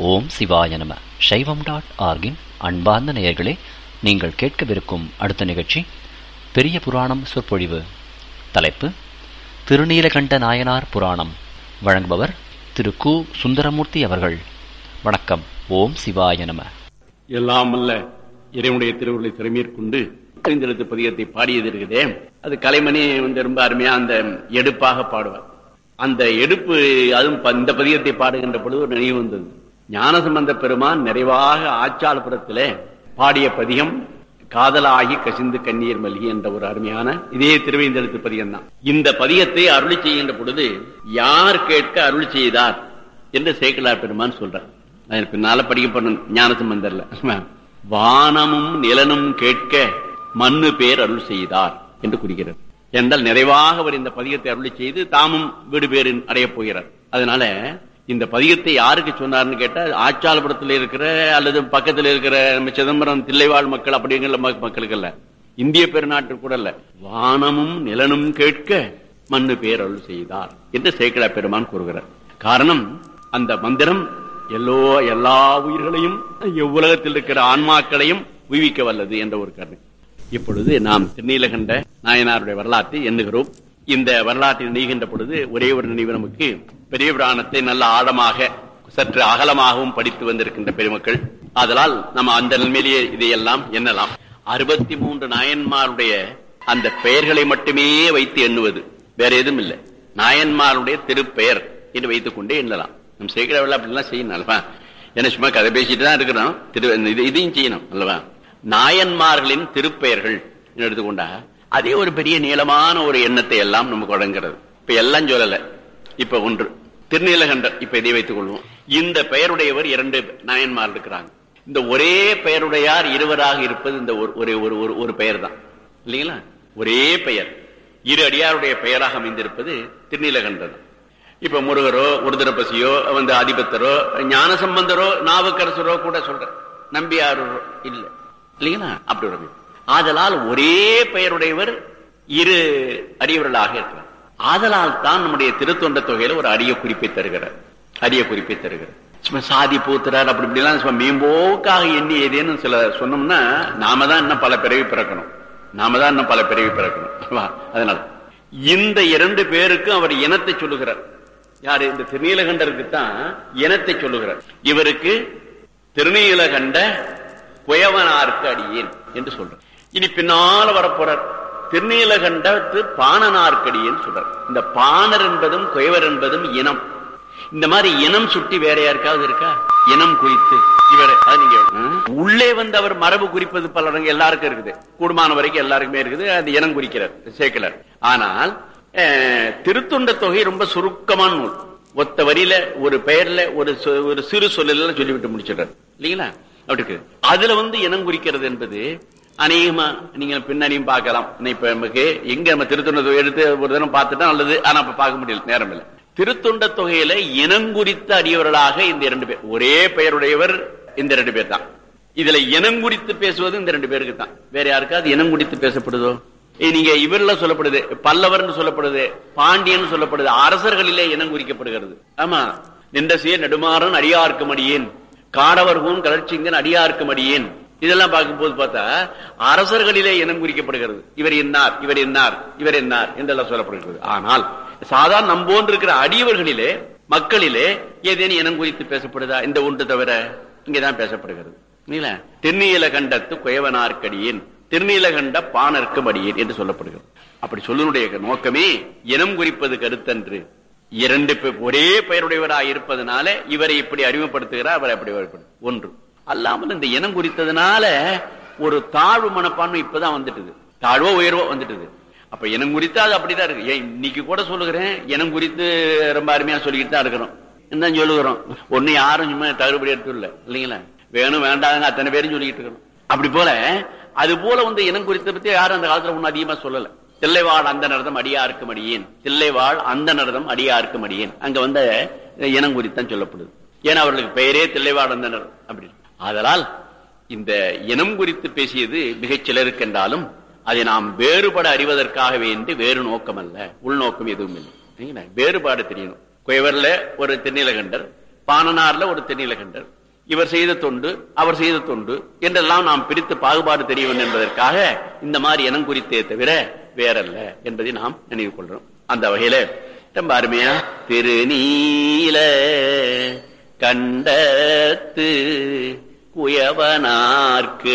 ஓம் சிவாய நம சைவம் டாட் ஆர்கின் அன்பார்ந்த நேயர்களே நீங்கள் கேட்கவிருக்கும் அடுத்த நிகழ்ச்சி பெரிய புராணம் சொற்பொழிவு தலைப்பு திருநீலகண்ட நாயனார் புராணம் வழங்குபவர் திரு கு சுந்தரமூர்த்தி அவர்கள் வணக்கம் ஓம் சிவாய நம எல்லாம் அல்ல இறைவனுடைய திருவுருளை திறமையற்கொண்டு ஐந்தெழுத்து பதிகத்தை பாடியது இருக்குதே அது கலைமணி வந்து ரொம்ப அருமையா அந்த எடுப்பாக பாடுவார் அந்த எடுப்பு அதுவும் ப- இந்த பதிகத்தை பாடுகின்ற பொழுது ஒரு நினைவு வந்தது ஞானசம்பந்த பெருமான் நிறைவாக ஆச்சாலபுரத்திலே பாடிய பதிகம் காதலாகி கசிந்து கண்ணீர் மல்கி என்ற ஒரு அருமையான இதே திருவேந்தெழுத்து பதிகம் தான் இந்த பதிகத்தை அருளி செய்கின்ற பொழுது யார் கேட்க அருளி செய்தார் என்று சேக்கலார் பெருமான் சொல்றார் அது பின்னால படிக்கப்படணும் ஞானசம்பந்தர்ல வானமும் நிலனும் கேட்க மண்ணு பேர் அருள் செய்தார் என்று குறிக்கிறார் என்றால் நிறைவாக அவர் இந்த பதிகத்தை அருளி செய்து தாமும் வீடு பேரின் அடையப் போகிறார் அதனால இந்த பதிகத்தை யாருக்கு சொன்னார்னு கேட்டா ஆச்சாலபுரத்தில் இருக்கிற அல்லது பக்கத்தில் இருக்கிற நம்ம சிதம்பரம் தில்லைவாழ் மக்கள் அப்படிங்கிற மக்- மக்களுக்கு அல்ல இந்திய பெருநாட்டு கூட அல்ல வானமும் நிலனும் கேட்க மண்ணு பேர் அருள் செய்தார் என்று சேக்கடா பெருமான் கூறுகிறார் காரணம் அந்த மந்திரம் எல்லோ எல்லா உயிர்களையும் எவ்வுலகத்தில் இருக்கிற ஆன்மாக்களையும் உய்விக்க வல்லது என்ற ஒரு கருணை இப்பொழுது நாம் திருநீலகண்ட நாயனாருடைய வரலாற்றை எண்ணுகிறோம் இந்த வரலாற்றை நீகின்ற பொழுது ஒரே ஒரு நினைவு நமக்கு பெரிய புராணத்தை நல்ல ஆழமாக சற்று அகலமாகவும் படித்து வந்திருக்கின்ற பெருமக்கள் ஆதலால் நம்ம அந்த நிலையிலேயே இதையெல்லாம் எண்ணலாம் அறுபத்தி மூன்று நாயன்மாருடைய அந்த பெயர்களை மட்டுமே வைத்து எண்ணுவது வேற எதுவும் இல்லை நாயன்மாருடைய திருப்பெயர் என்று வைத்துக் கொண்டே எண்ணலாம் நம் சேகரவில் அப்படிலாம் செய்யணும் அல்லவா ஏன்னா சும்மா கதை பேசிட்டு தான் இருக்கிறோம் திரு இது- இதையும் செய்யணும் அல்லவா நாயன்மார்களின் திருப்பெயர்கள் என்று எடுத்துக்கொண்டா அதே ஒரு பெரிய நீளமான ஒரு எண்ணத்தை எல்லாம் நமக்கு வழங்குறது இப்ப எல்லாம் சொல்லல இப்ப ஒன்று திருநீலகண்டர் இப்ப இதை வைத்துக் கொள்வோம் இந்த பெயருடையவர் இரண்டு நாயன்மார் இருக்கிறாங்க இந்த ஒரே பெயருடையார் இருவராக இருப்பது இந்த ஒரு ஒரே ஒரு ஒரு ஒரு பெயர் தான் இல்லைங்களா ஒரே பெயர் இரு அடியாருடைய பெயராக அமைந்திருப்பது திருநீலகண்டர் இப்ப முருகரோ உருதரபசியோ வந்து அதிபத்தரோ ஞானசம்பந்தரோ நாவுக்கரசரோ கூட சொல்ற நம்பியாரோ இல்ல இல்லைங்களா அப்படி ஒரு அமைப்பு. ஆதலால் ஒரே பெயருடையவர் இரு அடியவர்களாக இருக்கிறார் ஆதலால் தான் நம்முடைய திருத்தொண்ட தொகையில ஒரு அரிய குறிப்பை தருகிறார் அரிய குறிப்பை தருகிறார் சும்மா சாதி பூத்துறார் அப்படி இப்படிலாம் சும்மா மேம்போக்காக எண்ணி ஏதேனும் சில சொன்னோம்னா நாம தான் இன்னும் பல பிறவி பிறக்கணும் நாம தான் இன்னும் பல பிறவி பிறக்கணும் வா, அதனால இந்த இரண்டு பேருக்கும் அவர் இனத்தை சொல்லுகிறார் யாரு இந்த திருநீலகண்டருக்கு தான் இனத்தை சொல்லுகிறார் இவருக்கு திருநீலகண்ட குயவனாருக்கு அடியேன் என்று சொல்றார் இனி பின்னால வரப்போறார் திருநீலகண்டத்து பாணனார்க்கடியேன்னு சொல்றார் இந்த பாணர் என்பதும் குயவர் என்பதும் இனம் இந்த மாதிரி இனம் சுட்டி வேற யாருக்காவது இருக்கா இனம் குறித்து இவர் அது நீங்க ம்? உள்ளே வந்து அவர் மரபு குறிப்பது பலருங்க எல்லாருக்கும் இருக்குது கூடுமான வரைக்கும் எல்லாருக்குமே இருக்குது அது இனம் குறிக்கிறார் சேர்க்கலர் ஆனால் அஹ், திருத்தொண்ட தொகை ரொம்ப சுருக்கமான நூல் ஒத்த வரியில ஒரு பெயர்ல ஒரு சொ- ஒரு சிறு சொல்லல சொல்லிவிட்டு முடிச்சிடுறாரு இல்லைங்களா அப்படி இருக்கு அதுல வந்து இனம் குறிக்கிறது என்பது அநேகமா நீங்க பின்னணியும் பார்க்கலாம் இன்னும் இப்ப நமக்கு எங்க நம்ம திருத்தொண்ட தொகை எடுத்து ஒரு தினம் பார்த்துட்டா நல்லது ஆனா அப்ப பார்க்க முடியல நேரம் இல்லை திருத்தொண்ட தொகையில இனங்குறித்த அடியவர்களாக இந்த இரண்டு பேர் ஒரே பெயருடையவர் இந்த ரெண்டு பேர் தான் இதுல இனம் குறித்து பேசுவது இந்த ரெண்டு பேருக்கு தான் வேற யாருக்காவது இனம் குறித்து பேசப்படுதோ ஏய், நீங்க இவர்ல சொல்லப்படுது பல்லவர்னு சொல்லப்படுது பாண்டியன் சொல்லப்படுது அரசர்களிலே இனம் குறிக்கப்படுகிறது ஆமா நின்றசிய நெடுமாறன் அடியார்க்கும் அடியேன் காடவர்கூன் கலர்ச்சிங்கன் அடியார்க்கும் அடியேன் இதெல்லாம் பார்க்கும்போது பார்த்தா அரசர்களிலே இனம் குறிக்கப்படுகிறது இவர் என்னார் இவர் என்னார் இவர் என்னார் என்றெல்லாம் சொல்லப்படுகிறது ஆனால் சாதாரண நம்போன்று இருக்கிற அடியவர்களிலே மக்களிலே ஏதேனும் இனம் குறித்து பேசப்படுதா இந்த ஒன்று தவிர இங்கதான் பேசப்படுகிறது இல்லைங்களா? திருநீலகண்டத்து குயவனார்க்கடியேன் திருநீலகண்ட பாணர்க்கும் அடியேன் என்று சொல்லப்படுகிறது அப்படி சொல்லுடைய நோக்கமே இனம் குறிப்பது கருத்தன்று இரண்டு பேர் ஒரே பெயருடையவராக இருப்பதனால இவரை இப்படி அறிமுகப்படுத்துகிறார் அவரை அப்படி அறிமுகப்படுத்து- ஒன்று அல்லாமல் இந்த இனம் குறித்ததுனால ஒரு தாழ்வு மனப்பான்மை இப்பதான் வந்துட்டுது தாழ்வோ உயர்வோ வந்துட்டுது அப்ப இனம் குறித்து அது அப்படிதான் இருக்கு ஏன் இன்னைக்கு கூட சொல்லுகிறேன் இனம் குறித்து ரொம்ப அருமையா சொல்லிக்கிட்டு தான் இருக்கிறோம் தான் சொல்லுகிறோம் ஒண்ணு யாரும் சும்மா தகுதிபடி எடுத்து இல்ல இல்லைங்களா வேணும் வேண்டாங்க அத்தனை பேரும் சொல்லிக்கிட்டு இருக்கிறோம் அப்படி போல அது போல வந்து இனம் குறித்த பத்தி யாரும் அந்த காலத்துல ஒன்னும் அதிகமா சொல்லல தில்லைவாழ் அந்த நரதம் அடியாருக்கும் அடியேன் தில்லைவாழ் அந்த நரதம் அடியாருக்கும் அடியேன் அங்க வந்த இனம் குறித்தான் சொல்லப்படுது ஏன்னா அவர்களுக்கு பெயரே தில்லைவாழ் அந்த நரதம் அப்படி ஆதலால் இந்த இனம் குறித்து பேசியது மிகச் சிலருக்கு என்றாலும் அதை நாம் வேறுபட அறிவதற்காக வேண்டி வேறு நோக்கம் அல்ல உள்நோக்கம் எதுவும் இல்லை சரிங்களா? வேறுபாடு தெரியணும் குயவர்ல ஒரு திருநீலகண்டர் பாணனார்ல ஒரு திருநீலகண்டர் இவர் செய்த தொண்டு அவர் செய்த தொண்டு என்றெல்லாம் நாம் பிரித்து பாகுபாடு தெரிய வேண்டும் என்பதற்காக இந்த மாதிரி இனம் குறித்தே தவிர வேறல்ல என்பதை நாம் நினைவு கொள்றோம் அந்த வகையில ரொம்ப அருமையா திருநீல கண்டத்து குயவனார்க்கு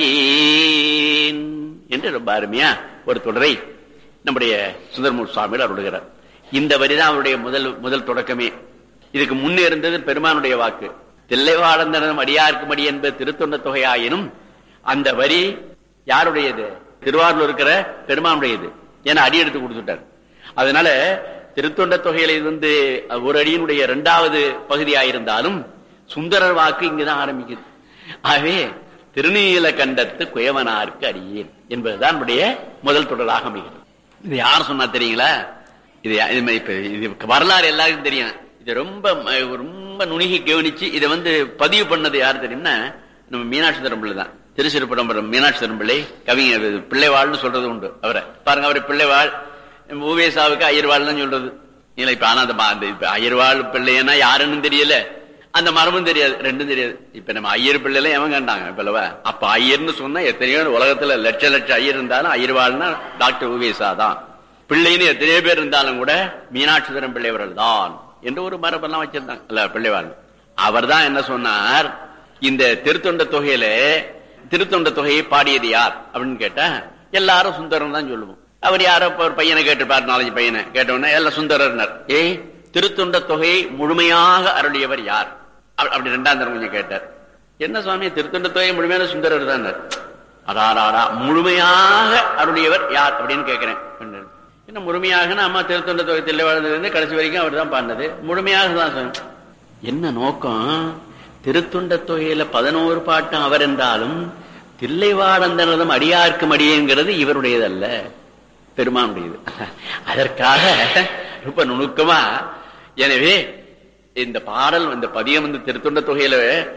அடியேன் என்று ரொம்ப அருமையா ஒரு தொடரை நம்முடைய சுந்தரமூர் சுவாமிகள் அருளுகிறார் இந்த வரிதான் அவருடைய முதல் முதல் தொடக்கமே இதுக்கு முன்னே இருந்தது பெருமானுடைய வாக்கு தில்லைவாழந்தனம் அடியார்க்கும் அடி என்பது திருத்தொண்ட தொகையாயினும் அந்த வரி யாருடையது திருவாரூர் இருக்கிற பெருமானுடையது ஏன்னா அடி எடுத்து கொடுத்துட்டார் அதனால திருத்தொண்ட தொகையில இது வந்து ஒரு அடியினுடைய இரண்டாவது பகுதியாயிருந்தாலும் சுந்தரர் வாக்கு இங்குதான் ஆரம்பிக்குது ஆகவே திருநீல கண்டத்து குயவனாருக்கு அடியேன் என்பதுதான் நம்முடைய முதல் தொடராக அமைகிறது இது யார் சொன்னா தெரியுங்களா இது யா- இது இப்ப இது வரலாறு எல்லாருக்கும் தெரியும் இது ரொம்ப ம- ரொம்ப நுணுகி கவனிச்சு இதை வந்து பதிவு பண்ணது யார் தெரியும்னா நம்ம மீனாட்சி தரம்பிள்ளை தான் திருச்சிறுப்படம்பரம் மீனாட்சி தரம்பிள்ளை கவிஞர் இது பிள்ளைவாள்னு சொல்றது உண்டு அவரை பாருங்க அவர் பிள்ளைவாள் ஊவேசாவுக்கு ஐயர்வாள் தான் சொல்றது இல்ல இப்ப ஆனா அந்த மா- அந்த இப்ப ஐயர்வாள் பிள்ளைன்னா யாருன்னு தெரியல அந்த மரமும் தெரியாது ரெண்டும் தெரியாது இப்ப நம்ம ஐயர் பிள்ளைல எவன் கண்டாங்க இப்ப அப்ப ஐயர்னு சொன்னா எத்தனையோ உலகத்துல லட்ச லட்ச ஐயர் இருந்தாலும் ஐயர்வாள்னா டாக்டர் உவேசா தான் பிள்ளைன்னு எத்தனையோ பேர் இருந்தாலும் கூட மீனாட்சிதரம் பிள்ளைவர்கள் தான் என்று ஒரு மரபெல்லாம் வச்சிருந்தாங்க இல்ல பிள்ளைவாள் அவர் தான் என்ன சொன்னார் இந்த திருத்தொண்ட தொகையில திருத்தொண்ட தொகையை பாடியது யார் அப்படின்னு கேட்டா எல்லாரும் சுந்தரம் தான் சொல்லுவோம் அவர் யாரோ இப்ப ஒரு பையனை கேட்டுப்பார் நாலஞ்சு பையனை கேட்டவுடனே எல்லாம் சுந்தரர்னர் ஏய் திருத்தொண்ட தொகையை முழுமையாக அருளியவர் யார் அப்ப- அப்படி ரெண்டாம் தரம் கொஞ்சம் கேட்டார் என்ன சுவாமி திருத்தொண்ட தொகை முழுமையான சுந்தரர் தான் அடாடாடா முழுமையாக அருளியவர் யார் அப்படின்னு கேட்கிறேன் என்றார். என்ன முழுமையாக அம்மா திருத்தொண்ட தொகை தில்லை வாழ்ந்தது கடைசி வரைக்கும் அவர் தான் பாடினது முழுமையாக தான் சொன்னேன். என்ன நோக்கம் திருத்துண்ட தொகையில பதினோரு பாட்டும் அவர் என்றாலும் தில்லைவாடந்தனதும் அடியார்க்கும் அடியேங்கிறது இவருடையதல்ல பெருமானுடையது அதற்காக ரொம்ப நுணுக்கமா எனவே இந்த பாடல் இந்த பதியம் வந்து திருத்தொண்ட தொகையில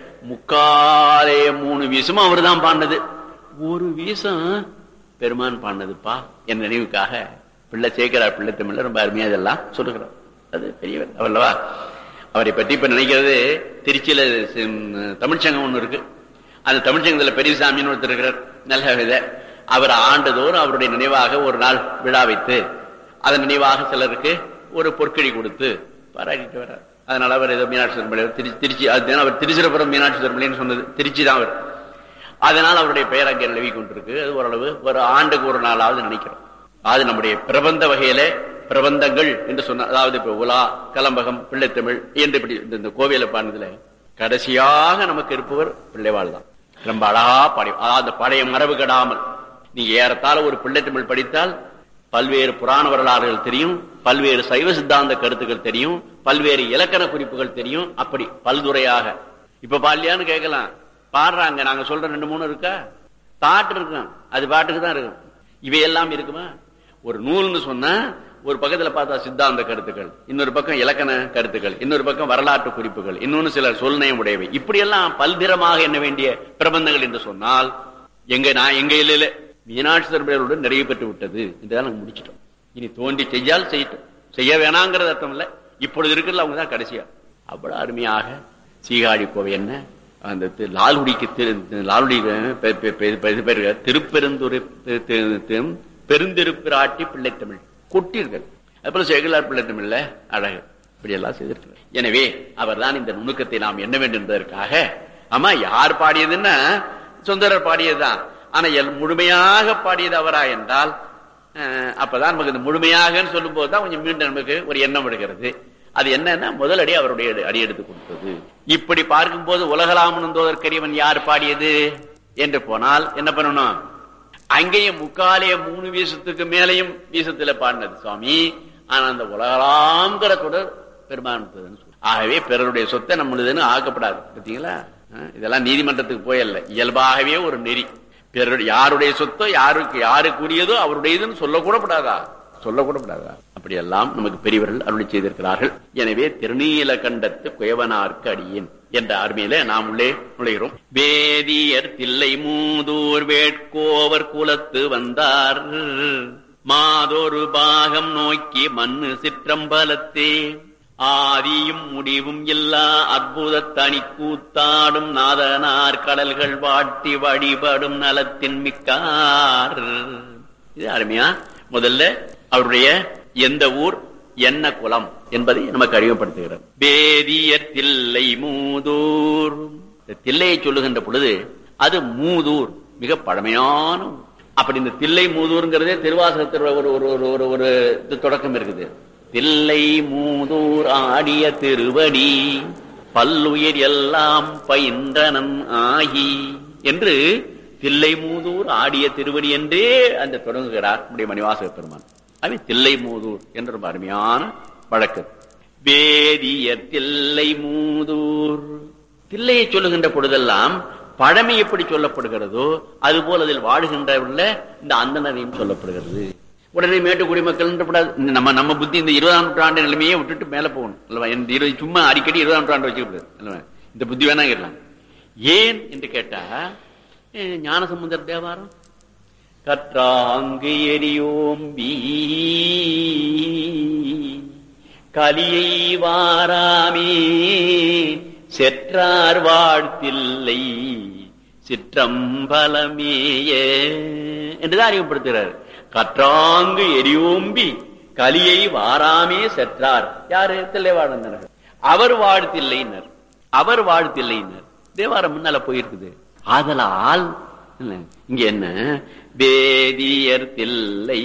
முக்காலே மூணு வீசமும் அவர் தான் பாடினது ஒரு வீசம் பெருமான் பாடினதுப்பா என் நினைவுக்காக பிள்ளை சேர்க்கிறார் பிள்ளை தமிழ்ல ரொம்ப அருமையா இதெல்லாம் சொல்லுகிறார் அது பெரியவர் அவல்லவா அவரை பற்றி இப்ப நினைக்கிறது திருச்சியில சி- தமிழ்ச்சங்கம் ஒண்ணு இருக்கு அந்த தமிழ்ச்சங்கத்துல பெரியசாமின்னு ஒருத்தர் இருக்கிறார் நல்ல வித அவர் ஆண்டுதோறும் அவருடைய நினைவாக ஒரு நாள் விழா வைத்து அதன் நினைவாக சிலருக்கு ஒரு பொற்கழி கொடுத்து பாராட்டிட்டு வர்றார் அதனால அவர் ஏதோ மீனாட்சி திருமலை திருச்சி திருச்சி அதுதான் அவர் திருச்சிரபுரம் மீனாட்சி திருமலைன்னு சொன்னது திருச்சி தான் அவர் அதனால் அவருடைய பெயர் அங்கே நிலவி கொண்டிருக்கு அது ஓரளவு ஒரு ஆண்டுக்கு ஒரு நாளாவது நினைக்கிறோம் அது நம்முடைய பிரபந்த வகையில பிரபந்தங்கள் என்று சொன்ன அதாவது இப்ப உலா கலம்பகம் பிள்ளைத்தமிழ் என்று இப்படி இந்த- இந்த கோவில பாடினதுல கடைசியாக நமக்கு இருப்பவர் பிள்ளைவாள் தான் ரொம்ப அழகா பாடி அதாவது அந்த பழைய மரபு கெடாமல் நீங்க ஏறத்தாழ ஒரு பிள்ளைத்தமிழ் படித்தால் பல்வேறு புராண வரலாறுகள் தெரியும் பல்வேறு சைவ சித்தாந்த கருத்துக்கள் தெரியும் பல்வேறு இலக்கண குறிப்புகள் தெரியும் அப்படி பல்துறையாக இப்ப பாடலையான்னு கேட்கலாம் பாடுறாங்க நாங்க சொல்ற ரெண்டு மூணு இருக்கா பாட்டு இருக்கும் அது பாட்டுக்கு தான் இருக்கும் இவையெல்லாம் இருக்குமா ஒரு நூல்னு சொன்னா ஒரு பக்கத்துல பார்த்தா சித்தாந்த கருத்துக்கள் இன்னொரு பக்கம் இலக்கண கருத்துக்கள் இன்னொரு பக்கம் வரலாற்று குறிப்புகள் இன்னொன்னு சில சொல்நயம் உடையவை இப்படியெல்லாம் பல்பிரமாக எண்ண வேண்டிய பிரபந்தங்கள் என்று சொன்னால் எங்க நான் எங்க இல்ல மீனாட்சி தர்மருடன் நிறைவு பெற்று விட்டது என்றுதான் நாங்க முடிச்சிட்டோம் இனி தோண்டி செய்யால் செய்யட்டும் செய்ய வேணாங்கிறது அர்த்தம் இல்ல இப்பொழுது இருக்கிறது அவங்க தான் கடைசியா அவ்வளவு அருமையாக சீகாழி கோவை என்ன அந்த தி- லால்குடிக்கு திரு- லால்குடி பெ- பெ- பெ- பெ- இது பேரு திருப்பெருந்துறை பெ- தெ- தெ- பெருந்திருப்பிராட்டி பிள்ளைத்தமிழ் கொட்டீர்கள் அதுபோல சேகலார் பிள்ளைத்தமிழ்ல அழகு இப்படி எல்லாம் செய்திருக்கிறார் எனவே அவர்தான் இந்த நுணுக்கத்தை நாம் எண்ண வேண்டும் என்பதற்காக ஆமா யார் பாடியதுன்னா சுந்தரர் பாடியதுதான் ஆனா எல்- முழுமையாக பாடியது அவரா என்றால் அஹ், அப்பதான் நமக்கு இந்த முழுமையாகன்னு சொல்லும் போதுதான் கொஞ்சம் மீண்டும் நமக்கு ஒரு எண்ணம் எடுக்கிறது அது என்னன்னா முதல் அடி அவருடைய அடி- அடி எடுத்து கொடுத்தது இப்படி பார்க்கும்போது உலகலாமனந்தோதற்கரியவன் யார் பாடியது என்று போனால் என்ன பண்ணணும் அங்கேயும் முக்காலே மூணு வீசத்துக்கு மேலையும் வீசத்துல பாடினது சுவாமி ஆனா அந்த உலகலாம்ங்கிற தொடர் பெருமான் ஆகவே பிறருடைய சொத்தை நம்மளுதுன்னு ஆக்கப்படாது பார்த்தீங்களா அஹ், இதெல்லாம் நீதிமன்றத்துக்கு போயல்ல இயல்பாகவே ஒரு நெறி பிறருடைய யாருடைய சொத்தோ யாருக்கு யாருக்கு உரியதோ அவருடையதுன்னு சொல்லக்கூடப்படாதா சொல்லக்கூடப்படாதா அப்படியெல்லாம் நமக்கு பெரியவர்கள் அருளி செய்திருக்கிறார்கள் எனவே திருநீல கண்டத்து குயவனார்க்கு அடியேன் என்ற அருமையில நாம் உள்ளே நுழைகிறோம் வேதியர் தில்லை மூதூர் வேட்கோவர் குலத்து வந்தார் மாதொரு பாகம் நோக்கி மண்ணு சிற்றம்பலத்தே ஆதியும் முடிவும் எல்லா அற்புத தனி கூத்தாடும் நாதனார் கடல்கள் வாட்டி வழிபடும் நலத்தின் மிக்கார் இது அருமையா முதல்ல அவருடைய எந்த ஊர் என்ன குலம் என்பதை நமக்கு அறிமுகப்படுத்துகிறார் வேதியர் தில்லை மூதூர் இந்த தில்லையை சொல்லுகின்ற பொழுது அது மூதூர் மிக பழமையான ஊர். அப்படி இந்த தில்லை மூதூர்ங்கிறதே திருவாசகத்தில் ஒரு ஒரு ஒரு ஒரு ஒரு இது தொடக்கம் இருக்குது தில்லை மூதூர் ஆடிய திருவடி பல்லுயிர் எல்லாம் பயின்றனன் ஆகி என்று தில்லை மூதூர் ஆடிய திருவடி என்றே அந்த தொடங்குகிறார் நம்முடைய மணிவாசக பெருமான் அவை தில்லை மூதூர் என்ற ரொம்ப அருமையான வழக்கு வேதியர் தில்லை மூதூர் தில்லையை சொல்லுகின்ற பொழுதெல்லாம் பழமை எப்படி சொல்லப்படுகிறதோ அதுபோல் அதில் வாழுகின்றவர்கள இந்த அந்தனரையும் சொல்லப்படுகிறது உடனே மேட்டுக்குடி மக்கள் நம்ம நம்ம புத்தி இந்த இருபதாம் நூற்றாண்டு நிலைமையை விட்டுட்டு மேல போகணும் அல்லவா இந்த இருபது சும்மா அடிக்கடி இருபதாம் நூற்றாண்டு வச்சுக்கூடாது அல்லவா இந்த புத்தி வேணா இருக்கலாம் ஏன் என்று கேட்டா அஹ், ஞானசமுந்தர் தேவாரம் கற்றாங்கு எரியோம்பி கலியை வாராமே செற்றார் வாழ்த்தில்லை சிற்றம்பலமேய என்றுதான் அறிவுப்படுத்துகிறார் கற்றாங்கு எரியோம்பி கலியை வாராமே செற்றார் யாரு தில்லைவாழ்ந்தனர் அவர் வாழ்த்தில்லைனர் அவர் வாழ்த்தில்லைனர் தேவாரம் முன்னால போயிருக்குது ஆதலால் இல்ல, இங்க என்ன வேதியர் தில்லை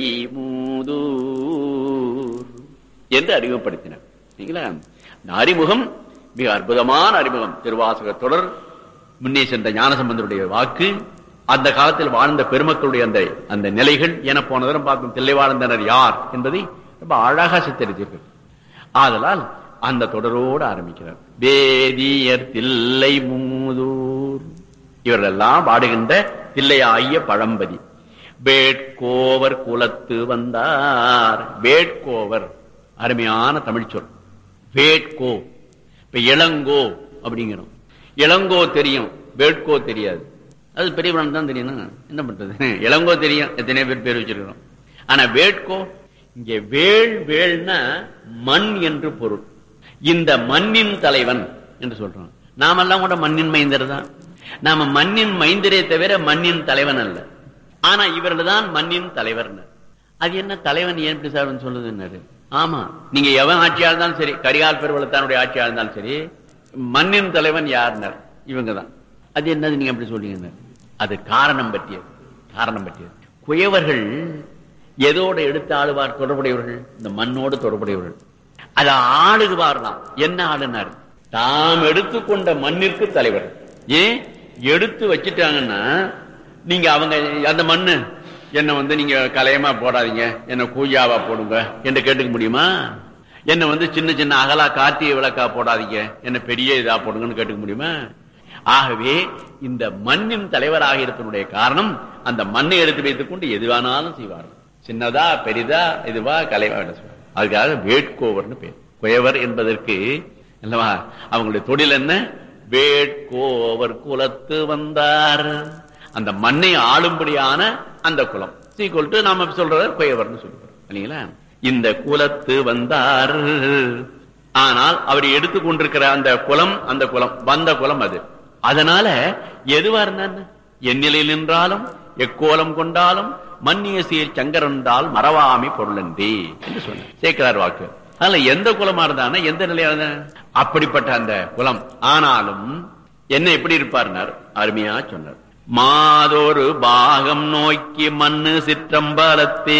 மூதூர் என்று அறிமுகப்படுத்தினார் சரிங்களா இந்த அறிமுகம் மிக அற்புதமான அறிமுகம் திருவாசக தொடர் முன்னே சென்ற ஞானசம்பந்தருடைய வாக்கு அந்த காலத்தில் வாழ்ந்த பெருமக்களுடைய அந்த அந்த நிலைகள் என போன தரம் பார்த்தோம் தில்லை வாழ்ந்தனர் யார் என்பதை ரொம்ப அழகா சித்தரித்திருக்கு ஆதலால் அந்த தொடரோடு ஆரம்பிக்கிறார் வேதியர் தில்லை மூதூர் இவரெல்லாம் பாடுகின்ற தில்லையாகிய பழம்பதி வேட்கோவர் குலத்து வந்தார் வேட்கோவர் அருமையான தமிழ் சொல் வேட்கோ இப்ப இளங்கோ அப்படிங்கிறோம் இளங்கோ தெரியும் வேட்கோ தெரியாது அது பெரியவன் தான் தெரியும் என்ன பண்றது இளங்கோ தெரியும் எத்தனை பேர் பேர் வச்சிருக்கிறோம் ஆனா வேட்கோ இங்க வேள் வேள்னா மண் என்று பொருள் இந்த மண்ணின் தலைவன் என்று சொல்றோம் நாமெல்லாம் கூட மண்ணின் மைந்தர் தான் நாம மண்ணின் மைந்தரே தவிர மண்ணின் தலைவன் அல்ல ஆனா இவர்கள் தான் மண்ணின் தலைவர் அது என்ன தலைவன் ஏன் இப்படி சார் சொல்லுதுன்னாரு ஆமா நீங்க எவன் ஆட்சியா இருந்தாலும் சரி கரிகால் பெருவளத்தானுடைய ஆட்சியா இருந்தாலும் சரி மண்ணின் தலைவன் யாருனர் இவங்க தான் அது என்னது நீங்க அப்படி சொல்றீங்க அது காரணம் பற்றியது காரணம் பற்றியது குயவர்கள் எதோட எடுத்து ஆளுவார் தொடர்புடையவர்கள் இந்த மண்ணோடு தொடர்புடையவர்கள் அதை ஆளுகுவார்லாம் என்ன ஆளுனார் தாம் எடுத்துக்கொண்ட மண்ணிற்கு தலைவர் ஏன் எடுத்து வச்சிட்டாங்கன்னா நீங்க அவங்க அந்த மண்ணு என்ன வந்து நீங்க கலையமா போடாதீங்க என்ன கூஜாவா போடுங்க என்று கேட்டுக்க முடியுமா என்ன வந்து சின்ன சின்ன அகலா கார்த்திகை விளக்கா போடாதீங்க என்ன பெரிய இதா போடுங்கன்னு கேட்டுக்க முடியுமா ஆகவே இந்த மண்ணின் தலைவராக இருப்பதனுடைய காரணம் அந்த மண்ணை எடுத்து வைத்துக் கொண்டு எதுவானாலும் செய்வார்கள் சின்னதா பெரிதா இதுவா கலைவா என்ன சொல்றாங்க. அதுக்காக வேட்கோவர்னு பேர் குயவர் என்பதற்கு அல்லவா அவங்களுடைய தொழில் என்ன வேட்கோவர் குலத்து வந்தார் அந்த மண்ணை ஆளும்படியான அந்த குலம் சீக்கொல்ட்டு நாம சொல்றது குயவர்னு சொல்லுவோம் இல்லைங்களா இந்த குலத்து வந்தார் ஆனால் அவர் எடுத்துக்கொண்டிருக்கிற அந்த குலம் அந்த குலம் வந்த குலம் அது அதனால எதுவா இருந்தா எந்நிலையில் நின்றாலும் எக்கோலம் கொண்டாலும் மன்னிய சீர் சங்கரன்றால் மறவாமி பொருளன்றி என்று சொன்னார் சேர்க்கிறார் வாக்கு அதனால எந்த குலமா இருந்தானே எந்த நிலையா இருந்தா அப்படிப்பட்ட அந்த குலம் ஆனாலும் என்ன எப்படி இருப்பார்னார் அருமையா சொன்னார் மாதொரு பாகம் நோக்கி மண்ணு சிற்றம்பலத்தே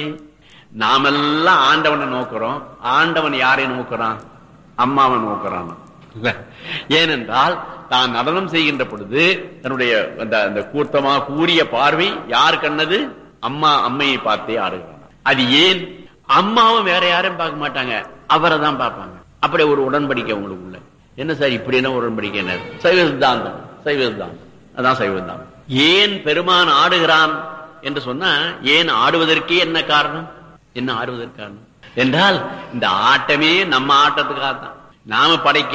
நாமெல்லாம் ஆண்டவனை நோக்குறோம் ஆண்டவன் யாரை நோக்குறான் அம்மாவை நோக்குறான் இல்ல ஏனென்றால் தான் நடனம் செய்கின்ற பொழுது தன்னுடைய அந்த அந்த கூர்த்தமா கூறிய பார்வை யார் கண்ணது அம்மா அம்மையை பார்த்தே ஆடுகிறான் அது ஏன் அம்மாவும் வேற யாரையும் பார்க்க மாட்டாங்க அவரை தான் பார்ப்பாங்க அப்படி ஒரு உடன்படிக்கை உங்களுக்குள்ள என்ன சார் இப்படி என்ன உடன்படிக்கை என்ன சைவ சித்தாந்தம் சைவ சித்தாந்தம் அதான் சைவ சித்தாந்தம் ஏன் பெருமான் ஆடுகிறான் என்று சொன்னா ஏன் ஆடுவதற்கே என்ன காரணம் என்ன ஆடுவதற்கு காரணம் என்றால் இந்த ஆட்டமே நம்ம ஆட்டத்துக்காக தான் நாம படைக்க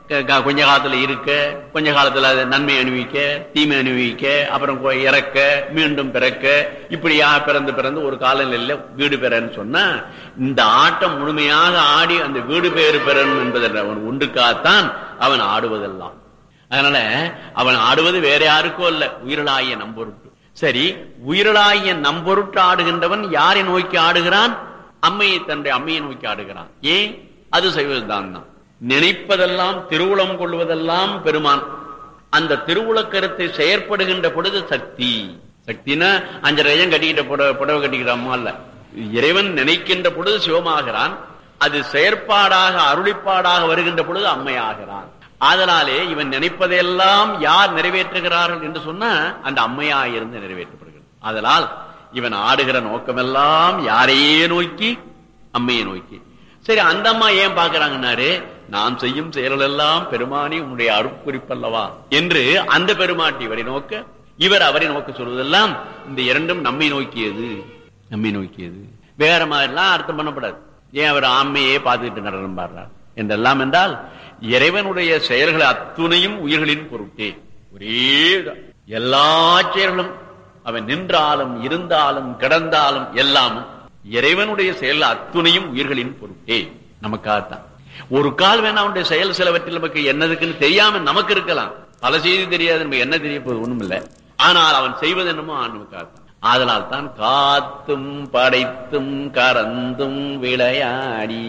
க- க- கொஞ்ச காலத்துல இருக்க கொஞ்ச காலத்துல அது நன்மை அனுபவிக்க தீமை அனுபவிக்க அப்புறம் கொ- இறக்க மீண்டும் பிறக்க இப்படியா பிறந்து பிறந்து ஒரு காலநிலையில வீடு பெறன்னு சொன்னா இந்த ஆட்டம் முழுமையாக ஆடி அந்த வீடு பேறு பெறணும் என்பதற்கு அவன் ஒன்றுக்காகத்தான் அவன் ஆடுவதெல்லாம் அதனால அவன் ஆடுவது வேற யாருக்கோ இல்ல உயிரலாகிய நம்பொருட்டு சரி உயிரலாகிய நம்பொருட்டு ஆடுகின்றவன் யாரை நோக்கி ஆடுகிறான் அம்மையை தன்னுடைய அம்மையை நோக்கி ஆடுகிறான் ஏன் அது செய்வதுதான் தான் நினைப்பதெல்லாம் திருவுளம் கொள்வதெல்லாம் பெருமான் அந்த திருவுளக்கருத்தை செயற்படுகின்ற பொழுது சக்தி சக்தினா அஞ்சரையம் கட்டிக்கிட்ட புடவை புடவை கட்டிக்கிற அம்மா இல்ல இறைவன் நினைக்கின்ற பொழுது சிவமாகிறான் அது செயற்பாடாக அருளிப்பாடாக வருகின்ற பொழுது அம்மையாகிறான் ஆதலாலே இவன் நினைப்பதையெல்லாம் யார் நிறைவேற்றுகிறார்கள் என்று சொன்னா அந்த அம்மையாயிருந்து நிறைவேற்றப்படுகிறது ஆதலால் இவன் ஆடுகிற நோக்கமெல்லாம் யாரையே நோக்கி அம்மையை நோக்கி சரி அந்த அம்மா ஏன் பாக்குறாங்கன்னாரு நாம் செய்யும் செயல்கள் எல்லாம் பெருமானி உன்னுடைய அருட்குறிப்பல்லவா என்று அந்த பெருமாட்டி இவரை நோக்க இவர் அவரை நோக்க சொல்வதெல்லாம் இந்த இரண்டும் நம்மை நோக்கியது நம்மை நோக்கியது வேற மாதிரிலாம் அர்த்தம் பண்ணப்படாது ஏன் அவர் ஆண்மையே பார்த்துக்கிட்டு நடனம் பாடுறார் என்றெல்லாம் என்றால் இறைவனுடைய செயல்களை அத்துணையும் உயிர்களின் பொருட்டே ஒரே இதா. எல்லா செயல்களும் அவன் நின்றாலும் இருந்தாலும் கிடந்தாலும் எல்லாமும் இறைவனுடைய செயல் அத்துணையும் உயிர்களின் பொருட்டே நமக்காகத்தான் ஒரு கால் வேணா அவனுடைய செயல் சிலவற்றில் நமக்கு என்னதுக்குன்னு தெரியாம நமக்கு இருக்கலாம் பல செய்தி தெரியாது நமக்கு என்ன தெரிய போகுது ஒண்ணும் இல்ல ஆனால் அவன் செய்வது என்னமோ நமக்காகத்தான் ஆதலால் தான் காத்தும் படைத்தும் கறந்தும் விளையாடி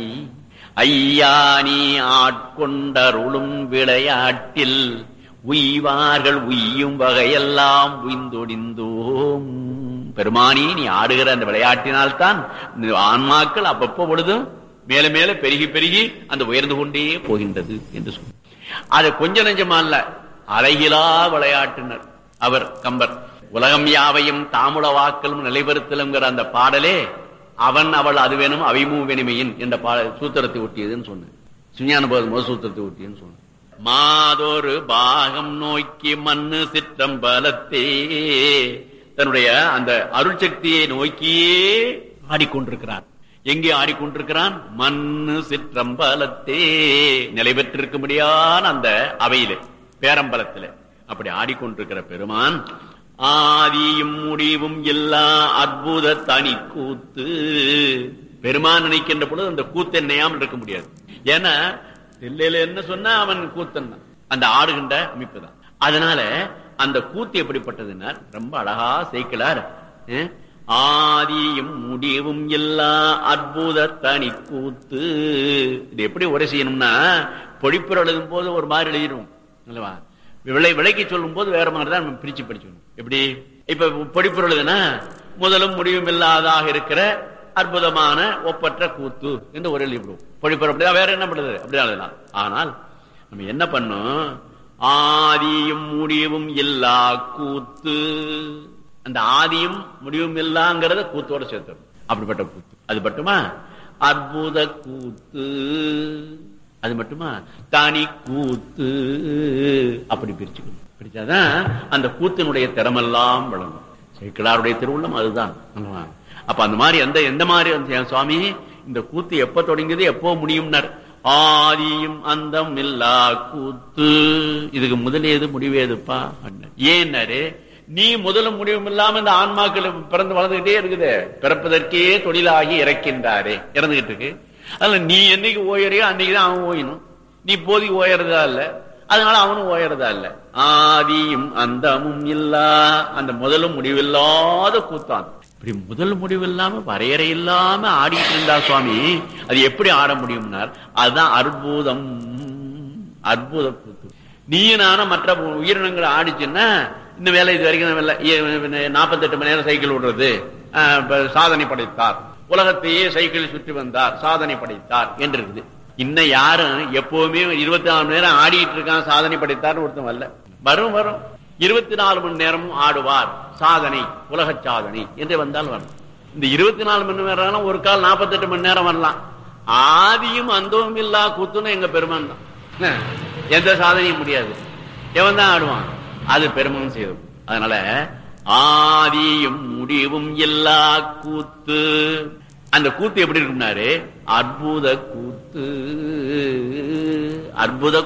ஐயா நீ ஆட்கொண்டருளும் விளையாட்டில் உய்வார்கள் உய்யும் வகையெல்லாம் உய்ந்தொடிந்தோம் பெருமானி நீ ஆடுகிற அந்த விளையாட்டினால்தான் இந்த ஆன்மாக்கள் அப்பப்போ பொழுதும் மேல மேல பெருகி பெருகி அந்த உயர்ந்து கொண்டே போகின்றது என்று சொன்ன அது கொஞ்ச நெஞ்சமா இல்ல அழகிலா விளையாட்டினர் அவர் கம்பர் உலகம் யாவையும் தாமுல வாக்கலும் நிலைபெறுத்தலுங்கிற அந்த பாடலே அவன் அவள் அது வேணும் அவைமூ வெனுமையின் என்ற பாட சூத்திரத்தை ஒட்டியதுன்னு சொன்னேன் சுஞான போது முதல் சூத்திரத்தை ஒட்டியதுன்னு சொன்னேன் மாதொரு பாகம் நோக்கி மண்ணு சிற்றம்பலத்தே தன்னுடைய அந்த அருள் சக்தியை நோக்கியே ஆடிக்கொண்டிருக்கிறார் எங்கே ஆடிக்கொண்டிருக்கிறான் மண்ணு சிற்றம்பலத்தே நிலை பெற்றிருக்கும்படியான அந்த அவையிலே பேரம்பலத்திலே அப்படி ஆடிக்கொண்டிருக்கிற பெருமான் ஆதியும் முடிவும் எல்லா அற்புத தனி கூத்து பெருமான் நினைக்கின்ற பொழுது அந்த கூத்து என்னையாமல் இருக்க முடியாது ஏன்னா தில்லையில என்ன சொன்னா அவன் கூத்தன் தான். அந்த ஆடுகின்ற அமைப்பு தான் அதனால அந்த கூத்து எப்படிப்பட்டதுன்னா ரொம்ப அழகா சேர்க்கலார் அஹ், ஆதியும் முடிவும் எல்லா அற்புத தனி கூத்து இது எப்படி உரை செய்யணும்னா பொழிப்புற எழுதும் போது ஒரு மாதிரி எழுதிடும் அல்லவா விளை விலைக்கு சொல்லும் போது வேற மாதிரி தான் நம்ம பிரிச்சு படிச்சோம் எப்படி இப்ப பொடிப்பொருள் எழுதுனா முதலும் முடிவும் இல்லாதாக இருக்கிற அற்புதமான ஒப்பற்ற கூத்து என்று ஒரு எழுதிவிடுவோம் பொழிப்புற அப்படிதான் வேற என்ன பண்ணுது அப்படிதான் எழுதலாம் ஆனால் நம்ம என்ன பண்ணோம் ஆதியும் முடிவும் இல்லா கூத்து அந்த ஆதியும் முடிவும் இல்லாங்கிறத கூத்தோட சேர்த்தணும் அப்படிப்பட்ட கூத்து அது மட்டுமா அற்புத கூத்து அது மட்டுமா தனி கூத்து அப்படி பிரிச்சுக்கணும் பிரிச்சாதான் அந்த கூத்தினுடைய திறமெல்லாம் விளங்கும் சேக்கிழாருடைய திருவுள்ளம் அதுதான் அல்லவா? அப்ப அந்த மாதிரி எந்த எந்த மாதிரி வந்து, "என் சுவாமி இந்த கூத்து எப்ப தொடங்கியது எப்போ முடியும்னார் ஆதியும் அந்தம் இல்லா கூத்து இதுக்கு முதலேது முடிவேதுப்பா அப்படின்னார். ஏன்னாரு நீ முதலும் முடிவும் இல்லாம இந்த ஆன்மாக்கள் பிறந்து வளர்ந்துகிட்டே இருக்குது பிறப்பதற்கே தொழிலாகி இறக்கின்றாரே இறந்துகிட்டு இருக்கு அதனால நீ என்னைக்கு ஓயறியோ அன்னைக்குதான் அவன் ஓயணும் நீ போதி ஓயறதா இல்ல அதனால அவனும் ஓயறதா இல்ல ஆதியும் அந்தமும் இல்லா அந்த முதலும் முடிவில்லாத கூத்தான் இப்படி முதல் முடிவு இல்லாம வரையறை இல்லாம ஆடிட்டு இருந்தா சுவாமி அது எப்படி ஆட முடியும்னார் அதுதான் அற்புதம் அற்புத கூத்து நீ நானும் மற்ற உயிரினங்களை ஆடிச்சுன்னா இந்த வேலை இது வரைக்கும் நாற்பத்தெட்டு மணி நேரம் சைக்கிள் விடுறது ஆஹ், இப்ப சாதனை படைத்தார் உலகத்தையே சைக்கிள் சுற்றி வந்தார் சாதனை படைத்தார் என்று இருக்குது இன்னும் யாரும் எப்பவுமே இருபத்தி நாலு மணி நேரம் ஆடிட்டு இருக்கான் சாதனை படைத்தார் ஒருத்தன் வரல வரும் வரும் இருபத்தி நாலு மணி நேரமும் ஆடுவார் சாதனை உலக சாதனை என்று வந்தால் வரும் இந்த இருபத்தி நாலு மணி நேரம் ஒரு கால் நாற்பத்தெட்டு மணி நேரம் வரலாம் ஆதியும் அந்தவும் இல்லா கூத்துன்னு எங்க பெருமான் தான் என்ன? எந்த சாதனையும் முடியாது எவன் தான் ஆடுவான் அது பெருமன் செய்தது அதனால ஆதியும் முடிவும் எல்லா கூத்து அந்த கூத்து எப்படி இருக்கும்னாரு அற்புத கூத்து அற்புத கூத்து.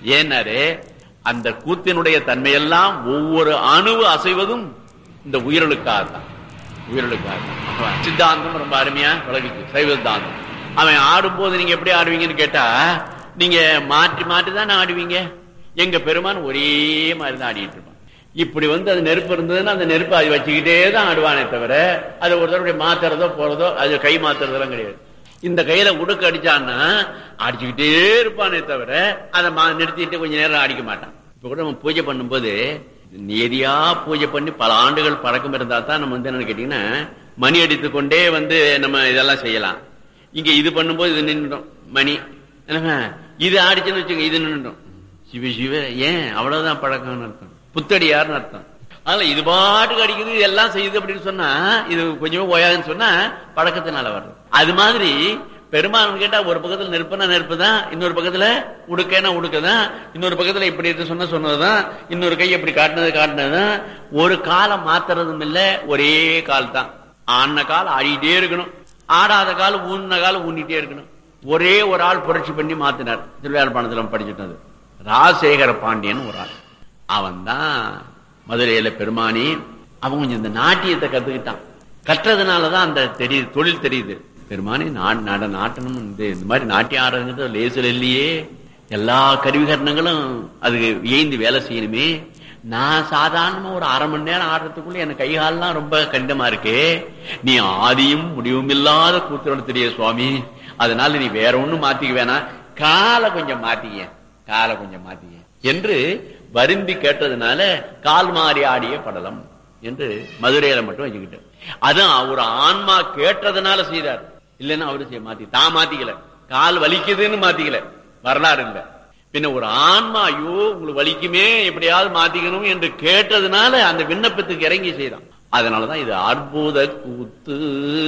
ஏன்னாரு அந்த கூத்தினுடைய தன்மையெல்லாம் ஒவ்வொரு அணுவு அசைவதும் இந்த உயிர்களுக்காக தான் உயிர்களுக்காக தான். சித்தாந்தம் ரொம்ப அருமையா விளக்குச்சு சைவ சித்தாந்தம் அவன் ஆடும்போது நீங்க எப்படி ஆடுவீங்கன்னு கேட்டா நீங்க மாற்றி மாற்றி தான் ஆடுவீங்க எங்க பெருமான் ஒரே மாதிரி தான் ஆடிட்டு இருப்பான் இப்படி வந்து அது நெருப்பு இருந்ததுன்னா அந்த நெருப்பு அது வச்சுக்கிட்டே தான் ஆடுவானே தவிர அது ஒரு தடவை மாத்துறதோ போறதோ அது கை மாத்துறதெல்லாம் கிடையாது இந்த கையில உடுக்கு அடிச்சான்னா அடிச்சுக்கிட்டே இருப்பானே தவிர அதை மா- நிறுத்திட்டு கொஞ்ச நேரம் அடிக்க மாட்டான் இப்ப கூட நம்ம பூஜை பண்ணும்போது நேரியா பூஜை பண்ணி பல ஆண்டுகள் பழக்கம் இருந்தா தான் நம்ம வந்து என்னன்னு கேட்டீங்கன்னா மணி அடித்துக் கொண்டே வந்து நம்ம இதெல்லாம் செய்யலாம் இங்க இது பண்ணும்போது இது நின்றுடும் மணி என்னங்க? இது ஆடிச்சுன்னு வச்சுங்க இது நின்றுடும் சிவ சிவ ஏன் அவ்வளவுதான் பழக்கம்னு அர்த்தம் புத்தடியார்னு அர்த்தம் அதனால இது பாட்டுக்கு அடிக்குது இது எல்லாம் செய்யுது அப்படின்னு சொன்னா இது கொஞ்சமே ஓயாதுன்னு சொன்னா பழக்கத்தினால வருது அது மாதிரி பெருமான் கேட்டா ஒரு பக்கத்துல நெருப்புனா நெருப்பு தான் இன்னொரு பக்கத்துல உடுக்கனா உடுக்கதான் இன்னொரு பக்கத்துல இப்படி இருக்கு சொன்ன சொன்னதுதான் இன்னொரு கை இப்படி காட்டினது காட்டினதுதான் ஒரு காலம் மாத்துறதும் இல்ல ஒரே கால் தான் ஆன கால் ஆடிட்டே இருக்கணும் ஆடாத கால் ஊன்ன கால் ஊன்னிட்டே இருக்கணும் ஒரே ஒரு ஆள் புரட்சி பண்ணி மாத்தினார் திருவிழாப்பாணத்துல படிச்சுட்டது ராஜசேகர பாண்டியன் ஒரு ஆள் அவன் தான் மதுரையில பெருமானி அவன் கொஞ்சம் இந்த நாட்டியத்தை கத்துக்கிட்டான் கற்றதுனாலதான் அந்த தெரியுது தொழில் தெரியுது பெருமானி நா- நட நாட்டணும் இந்த இந்த மாதிரி நாட்டியம் ஆடுறது லேசில் இல்லையே எல்லா கருவிகரணங்களும் அதுக்கு ஏய்ந்து வேலை செய்யணுமே நான் சாதாரணமா ஒரு அரை மணி நேரம் ஆடுறதுக்குள்ள எனக்கு கை கால்லாம் ரொம்ப கண்டமா இருக்கு நீ ஆதியும் முடிவும் இல்லாத கூத்துறோட தெரிய சுவாமி அதனால நீ வேற ஒண்ணும் மாத்திக்க வேணாம் காலை கொஞ்சம் மாத்திக்க காலை கொஞ்சம் மாத்திக்க என்று வருந்தி கேட்டதுனால கால் மாறி ஆடிய படலம் என்று மதுரையில மட்டும் வச்சுக்கிட்டார் அதான் ஒரு ஆன்மா கேட்டதுனால செய்தார் இல்லைன்னா அவரு செய்ய மாத்தி தான் மாத்திக்கல கால் வலிக்குதுன்னு மாத்திக்கல வரலாறு இல்ல பின்ன ஒரு ஆன்மா ஐயோ உங்களுக்கு வலிக்குமே எப்படியாவது மாத்திக்கணும் என்று கேட்டதுனால அந்த விண்ணப்பத்துக்கு இறங்கி செய்தான் அதனாலதான் இது அற்புத கூத்து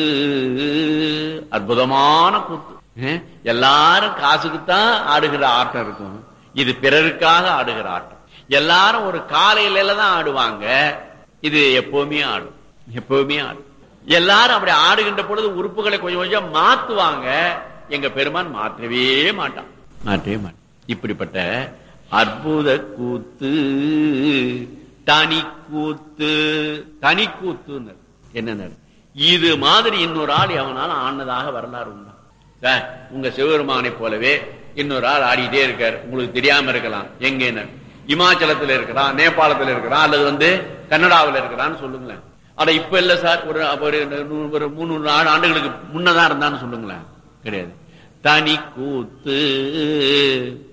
அற்புதமான கூத்து அஹ், எல்லாரும் காசுக்குத்தான் ஆடுகிற ஆட்டம் இருக்கும் இது பிறருக்காக ஆடுகிற ஆட்டம் எல்லாரும் ஒரு காலையில தான் ஆடுவாங்க இது எப்பவுமே ஆடும் எப்பவுமே ஆடும் எல்லாரும் அப்படி ஆடுகின்ற பொழுது உறுப்புகளை கொஞ்சம் கொஞ்சம் மாத்துவாங்க எங்க பெருமான் மாற்றவே மாட்டான் மாற்றவே மாட்டான் இப்படிப்பட்ட அற்புத கூத்து தனி கூத்து தனி கூத்து என்ன இது மாதிரி இன்னொரு ஆள் எவனால ஆனதாக வரலாறு உண்டா சார், உங்க சிவபெருமானை போலவே இன்னொரு ஆள் ஆடிட்டே இருக்கார் உங்களுக்கு தெரியாம இருக்கலாம் எங்க இமாச்சலத்துல இருக்கிறான் நேபாளத்துல இருக்கிறான் அல்லது வந்து கன்னடாவில் இருக்கிறான்னு சொல்லுங்களேன் ஆனா இப்ப இல்ல சார் ஒரு ஒரு நூறு- ஒரு மூணு நாலு ஆண்டுகளுக்கு முன்னதான் இருந்தான்னு சொல்லுங்களேன் கிடையாது தனி கூத்து